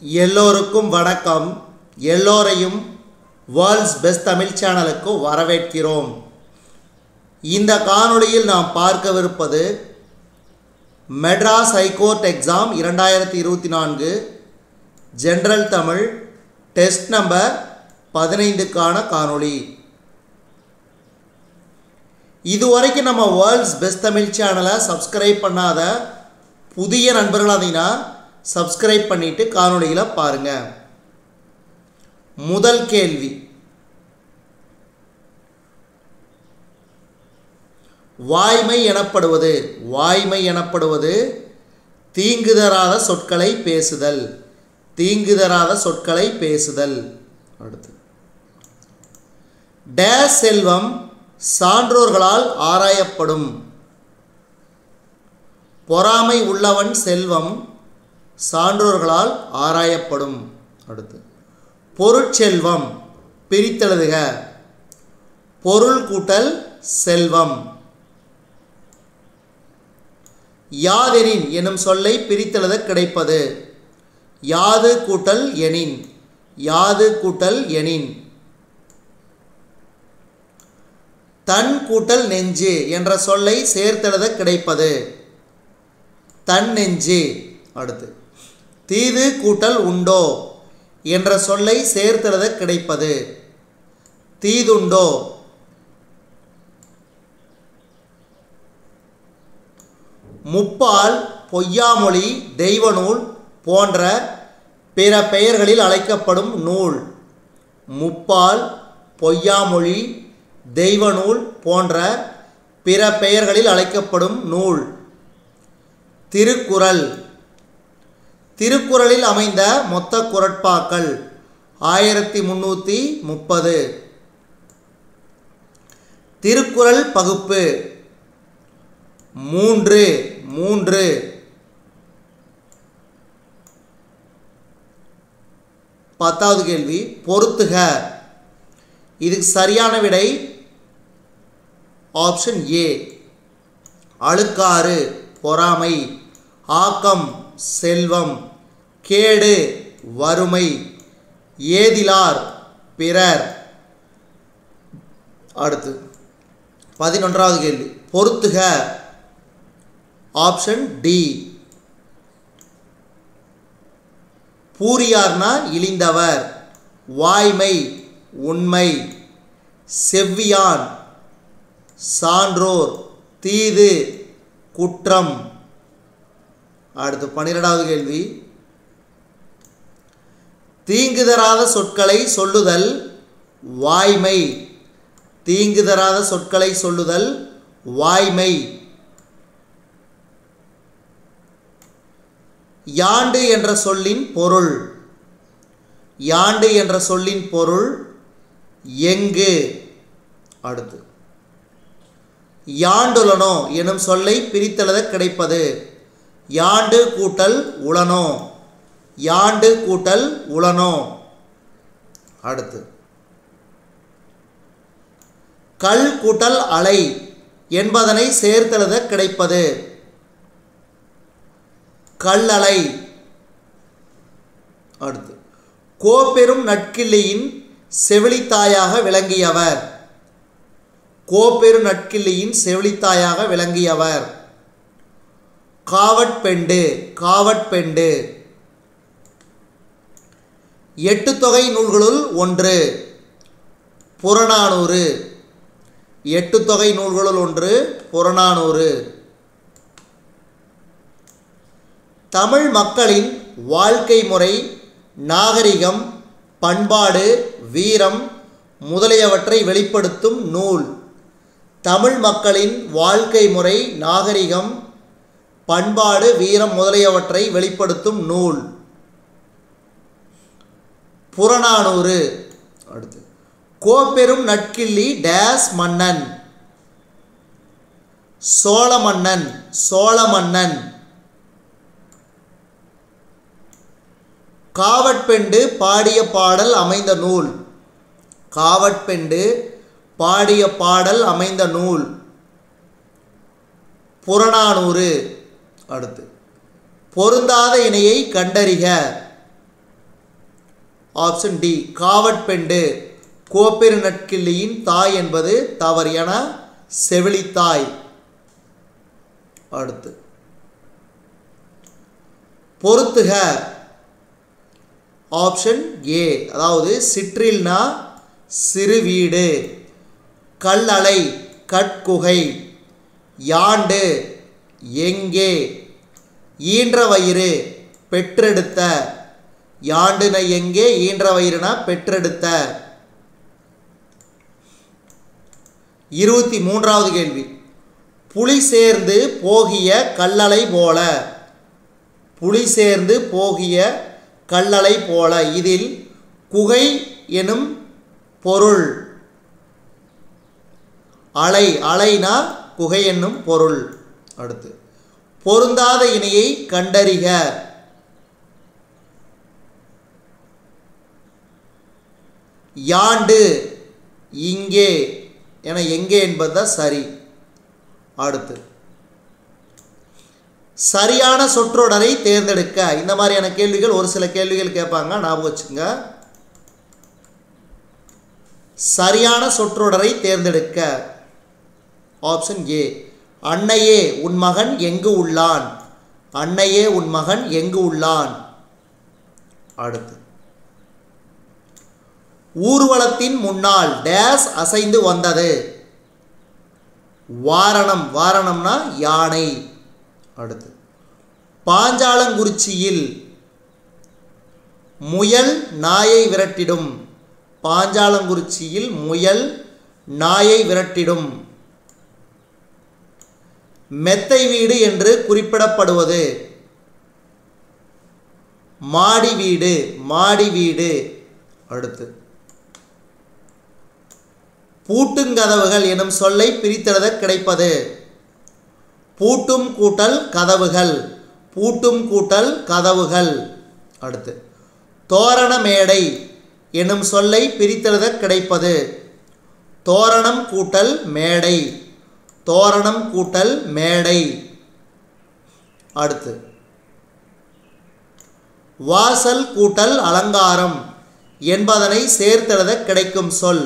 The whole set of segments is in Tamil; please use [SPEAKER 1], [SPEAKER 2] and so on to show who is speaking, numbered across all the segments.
[SPEAKER 1] எல்லோருக்கும் வணக்கம் எல்லோரையும் வேர்ல்ட்ஸ் பெஸ்ட் தமிழ் சேனலுக்கு வரவேற்கிறோம் இந்த காணொளியில் நாம் பார்க்கவிருப்பது மெட்ராஸ் ஹைகோர்ட் எக்ஸாம் இரண்டாயிரத்தி இருபத்தி நான்கு ஜென்ரல் தமிழ் டெஸ்ட் நம்பர் பதினைந்துக்கான காணொளி இதுவரைக்கும் நம்ம வேர்ல்ட்ஸ் பெஸ்ட் தமிழ் சேனலை சப்ஸ்கிரைப் பண்ணாத புதிய நண்பர்கள் இருந்தீங்கன்னா சப்ஸ்கிரைப் பண்ணிட்டு காணொளிகளை பாருங்கள் முதல் கேள்வி வாய்மை எனப்படுவது வாய்மை எனப்படுவது தீங்கு தராத சொற்களை பேசுதல் தீங்கு தராத சொற்களை பேசுதல் அடுத்து டேஸ் செல்வம் சான்றோர்களால் ஆராயப்படும் பொறாமை உள்ளவன் செல்வம் சான்றோர்களால் ஆராயப்படும் அடுத்து பொருட்செல்வம் பிரித்தெழுதுக பொருள் கூட்டல் செல்வம் யாதெனின் எனும் சொல்லை பிரித்தெழுத கிடைப்பது யாது கூட்டல் எனின் யாது கூட்டல் எனின் தன் கூட்டல் நெஞ்சு என்ற சொல்லை சேர்த்தெழுத கிடைப்பது தன் நெஞ்சு அடுத்து தீது கூட்டல் உண்டோ என்ற சொல்லை சேர்த்தெழுத கிடைப்பது தீதுண்டோ முப்பால் பொய்யாமொழி தெய்வநூல் போன்ற பிற பெயர்களில் அழைக்கப்படும் நூல் முப்பால் பொய்யாமொழி தெய்வநூல் போன்ற பிற பெயர்களில் அழைக்கப்படும் நூல் திருக்குறள் திருக்குறளில் அமைந்த மொத்த குரட்பாக்கள் ஆயிரத்தி முந்நூற்றி முப்பது திருக்குறள் பகுப்பு மூன்று மூன்று பத்தாவது கேள்வி பொருத்துக இதுக்கு சரியான விடை ஆப்ஷன் ஏ அழுக்காறு பொறாமை ஆக்கம் செல்வம் கேடு வறுமை ஏதிலார் பிறர் அடுத்து பதினொன்றாவது கேள்வி பொருத்துக ஆப்ஷன் டி பூரியார்னா இழிந்தவர் வாய்மை உண்மை செவ்வியான் சான்றோர் தீது குற்றம் அடுத்து பன்னிரெண்டாவது கேள்வி தீங்கு தராத சொற்களை சொல்லுதல் வாய்மை தீங்கு தராத சொற்களை சொல்லுதல் வாய்மை யாண்டு என்ற சொல்லின் பொருள் யாண்டு என்ற சொல்லின் பொருள் எங்கு அடுத்து யாண்டுலனோ எனும் சொல்லை பிரித்தெழுத கிடைப்பது யாண்டு கூட்டல் உளனோ யாண்டு கூட்டல் உளனோ அடுத்து கல் கூட்டல் அலை என்பதனை சேர்த்தெழுத கிடைப்பது கல்லலை அடுத்து கோப்பெரும் நட்கிள்ளியின் செவிலித்தாயாக விளங்கியவர் கோப்பெரு நட்கிள்ளியின் செவிலித்தாயாக விளங்கியவர் காவட்பெண்டு காவட்பெண்டு எட்டு தொகை நூல்களுள் ஒன்று புறநானூறு எட்டு தொகை நூல்களுள் ஒன்று புறநானூறு தமிழ் மக்களின் வாழ்க்கை முறை நாகரிகம் பண்பாடு வீரம் முதலியவற்றை வெளிப்படுத்தும் நூல் தமிழ் மக்களின் வாழ்க்கை முறை நாகரிகம் பண்பாடு வீரம் முதலியவற்றை வெளிப்படுத்தும் நூல் புறநானூறு அடுத்து கோப்பெரும் நட்கிள்ளி டேஸ் மன்னன் சோழ மன்னன் சோழ மன்னன் காவட்பெண்டு பாடிய பாடல் அமைந்த நூல் காவட்பெண்டு பாடிய பாடல் அமைந்த நூல் புறநானூறு அடுத்து பொருந்தாத இணையை கண்டறிக ஆப்ஷன் டி காவட்பெண்டு கோப்பெரு நட்கிள்ளியின் தாய் என்பது தவறு என செவிலித்தாய் அடுத்து பொருத்துக ஆப்ஷன் ஏ அதாவது சிற்றில்னா சிறு வீடு கல்லறை கட்குகை யாண்டு எங்கே ஈன்ற வயிறு பெற்றெடுத்த யாண்டுன எங்கே ஈன்ற வயிறுனா பெற்றெடுத்த இருபத்தி மூன்றாவது கேள்வி புலி சேர்ந்து போகிய கல்லலை போல புலி சேர்ந்து போகிய கல்லலை போல இதில் குகை எனும் பொருள் அலை அலைனா குகை என்னும் பொருள் அடுத்து பொருந்தாத இணையை கண்டறிக யாண்டு இங்கே என எங்கே என்பதுதான் சரி அடுத்து சரியான சொற்றொடரை தேர்ந்தெடுக்க இந்த மாதிரியான கேள்விகள் ஒரு சில கேள்விகள் கேட்பாங்க ஞாபகம் வச்சுங்க சரியான சொற்றொடரை தேர்ந்தெடுக்க ஆப்ஷன் ஏ அன்னையே உன் மகன் எங்கு உள்ளான் அன்னையே உன் மகன் எங்கு உள்ளான் அடுத்து ஊர்வலத்தின் முன்னால் டேஸ் அசைந்து வந்தது வாரணம் வாரணம்னா யானை அடுத்து பாஞ்சாலங்குறிச்சியில் முயல் நாயை விரட்டிடும் பாஞ்சாலங்குறிச்சியில் முயல் நாயை விரட்டிடும் மெத்தை வீடு என்று குறிப்பிடப்படுவது மாடி வீடு மாடி வீடு அடுத்து பூட்டுங்கதவுகள் எனும் சொல்லை பிரித்தெழுத கிடைப்பது பூட்டும் கூட்டல் கதவுகள் பூட்டும் கூட்டல் கதவுகள் அடுத்து தோரண மேடை எனும் சொல்லை பிரித்தெழுத கிடைப்பது தோரணம் கூட்டல் மேடை தோரணம் கூட்டல் மேடை அடுத்து வாசல் கூட்டல் அலங்காரம் என்பதனை சேர்த்தெழுத கிடைக்கும் சொல்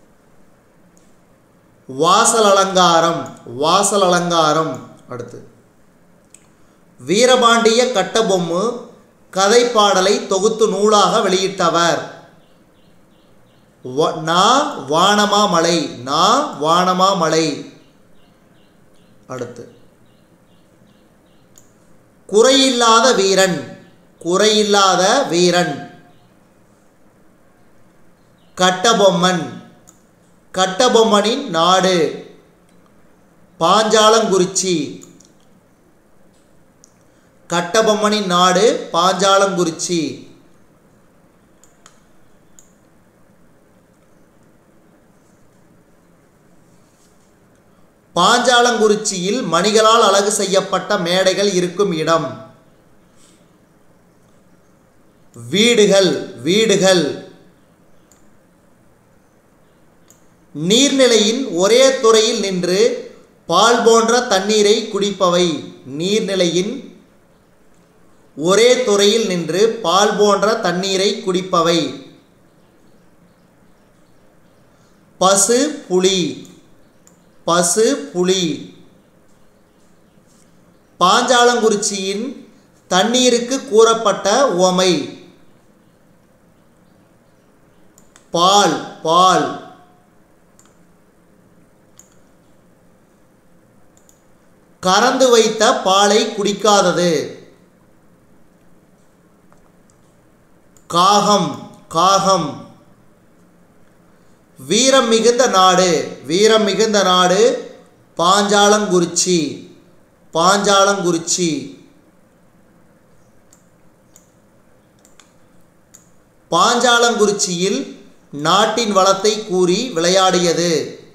[SPEAKER 1] வாசல் அலங்காரம் வாசல் அலங்காரம் அடுத்து வீரபாண்டிய கட்டபொம்மு கதைப்பாடலை தொகுத்து நூலாக வெளியிட்டவர் வ- நா வானமாமலை நா வானமாமலை அடுத்து குறையில்லாத வீரன் குறையில்லாத வீரன் கட்டபொம்மன் கட்டபொம்மனின் நாடு பாஞ்சாலங்குறிச்சி கட்டபொம்மனின் நாடு பாஞ்சாலங்குறிச்சி பாஞ்சாலங்குறிச்சியில் மணிகளால் அழகு செய்யப்பட்ட மேடைகள் இருக்கும் இடம் வீடுகள் வீடுகள் நீர்நிலையின் ஒரே துறையில் நின்று பால் போன்ற தண்ணீரை குடிப்பவை நீர்நிலையின் ஒரே துறையில் நின்று பால் போன்ற தண்ணீரை குடிப்பவை பசு புலி பசு புலி பாஞ்சாலங்குறிச்சியின் தண்ணீருக்கு கூறப்பட்ட உவமை பால் பால் கறந்து வைத்த பாலை குடிக்காதது காகம் காகம் வீரம் மிகுந்த நாடு வீரம் மிகுந்த நாடு பாஞ்சாலங்குறிச்சி பாஞ்சாலங்குறிச்சி பாஞ்சாலங்குறிச்சியில் நாட்டின் வளத்தை கூறி விளையாடியது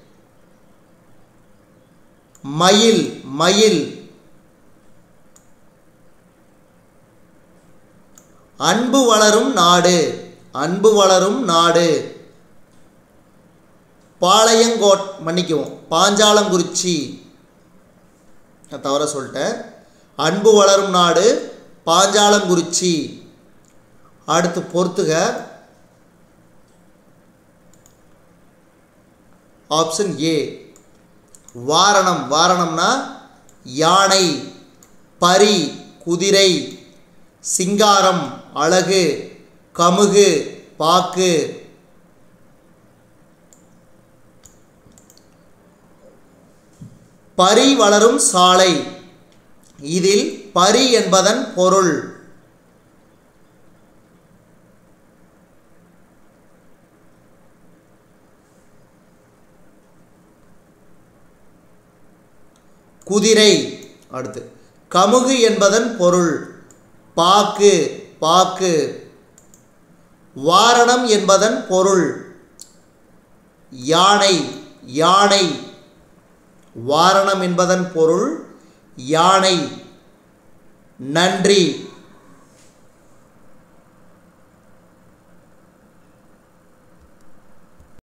[SPEAKER 1] மயில் மயில் அன்பு வளரும் நாடு அன்பு வளரும் நாடு பாளையங்கோட் மன்னிக்கவும் பாஞ்சாலங்குறிச்சி நான் தவற சொல்லிட்டேன் அன்பு வளரும் நாடு பாஞ்சாலங்குறிச்சி அடுத்து பொறுத்துக ஆப்ஷன் ஏ வாரணம் வாரணம்னா யானை பரி குதிரை சிங்காரம் அழகு கமுகு பாக்கு பரி வளரும் சாலை இதில் பரி என்பதன் பொருள் குதிரை அடுத்து கமுகு என்பதன் பொருள் பாக்கு பாக்கு வாரணம் என்பதன் பொருள் யானை யானை வாரணம் என்பதன் பொருள் யானை நன்றி